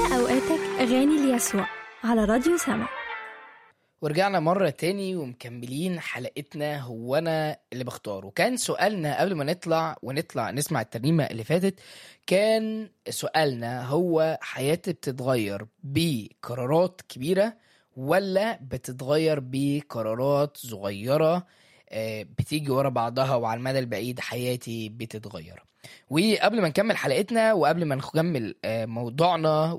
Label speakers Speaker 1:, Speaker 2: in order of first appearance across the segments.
Speaker 1: أوقاتك أغاني ليسوع على راديو سما
Speaker 2: ورجعنا مرة تاني ومكملين حلقتنا هو أنا اللي بختار وكان سؤالنا قبل ما نطلع ونطلع نسمع الترنيمة اللي فاتت كان سؤالنا هو حياتي بتتغير بقرارات كبيرة ولا بتتغير بقرارات صغيرة آه، بتيجي ورا بعضها وعلى المدى البعيد حياتي بتتغير وقبل ما نكمل حلقتنا وقبل ما نكمل آه، موضوعنا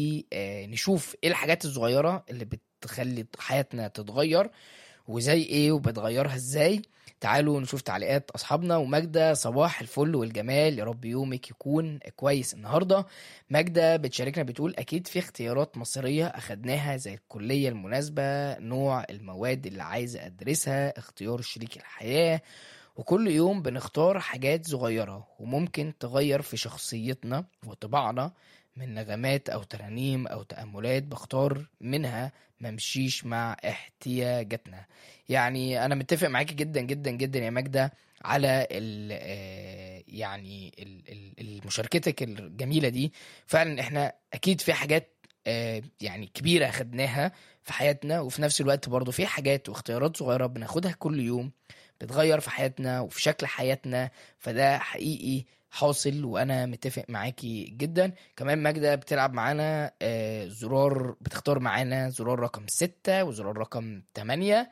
Speaker 2: ونشوف ايه الحاجات الصغيرة اللي بتخلي حياتنا تتغير وزي ايه وبتغيرها ازاي تعالوا نشوف تعليقات اصحابنا وماجدة صباح الفل والجمال يا رب يومك يكون كويس النهارده ماجدة بتشاركنا بتقول اكيد في اختيارات مصيرية اخدناها زي الكلية المناسبة نوع المواد اللي عايزة ادرسها اختيار شريك الحياة وكل يوم بنختار حاجات صغيرة وممكن تغير في شخصيتنا وطباعنا من نغمات أو ترانيم أو تأملات بختار منها ممشيش مع احتياجاتنا يعني أنا متفق معاكي جدا جدا جدا يا ماجدة على ال آه، يعني ال- ال- المشاركتك الجميلة دي فعلا احنا أكيد في حاجات آه، يعني كبيرة خدناها في حياتنا وفي نفس الوقت برضو في حاجات واختيارات صغيرة بناخدها كل يوم بتغير في حياتنا وفي شكل حياتنا فده حقيقي حاصل وانا متفق معاكي جدا كمان ماجدة بتلعب معانا آه، زرار بتختار معانا زرار رقم ستة وزرار رقم تمانية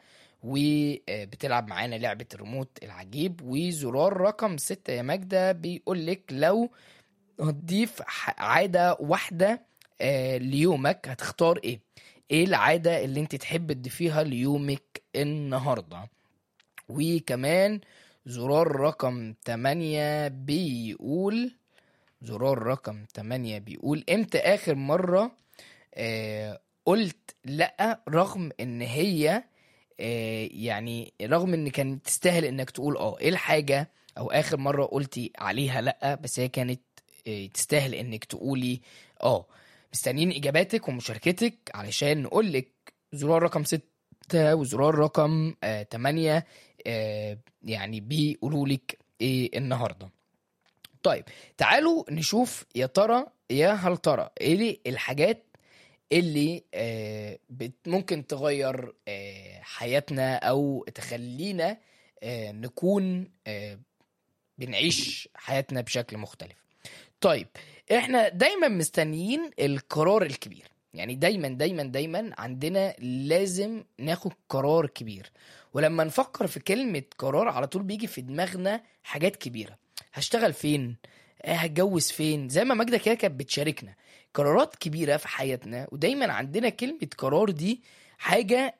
Speaker 2: وبتلعب معانا لعبة الريموت العجيب وزرار رقم ستة يا ماجدة بيقولك لو هتضيف ح- عادة واحدة آه، ليومك هتختار ايه؟ ايه العادة اللي انت تحب تضيفيها ليومك النهارده؟ وكمان زرار رقم 8 بيقول زرار رقم 8 بيقول امتى اخر مرة آه قلت لا رغم ان هي آه يعني رغم ان كان تستاهل انك تقول اه ايه الحاجة او اخر مرة قلتي عليها لا بس هي كانت آه تستاهل انك تقولي اه مستنيين اجاباتك ومشاركتك علشان نقولك زرار رقم 6 وزرار رقم آه 8 آه، يعني بيقولوا لك ايه النهارده طيب تعالوا نشوف يا ترى يا هل ترى ايه الحاجات اللي آه، بت- ممكن تغير آه، حياتنا او تخلينا آه، نكون آه، بنعيش حياتنا بشكل مختلف طيب احنا دايما مستنيين القرار الكبير يعني دايما دايما دايما عندنا لازم ناخد قرار كبير ولما نفكر في كلمة قرار على طول بيجي في دماغنا حاجات كبيرة هشتغل فين آه، هتجوز فين زي ما ماجدة كده كانت بتشاركنا قرارات كبيرة في حياتنا ودايما عندنا كلمة قرار دي حاجة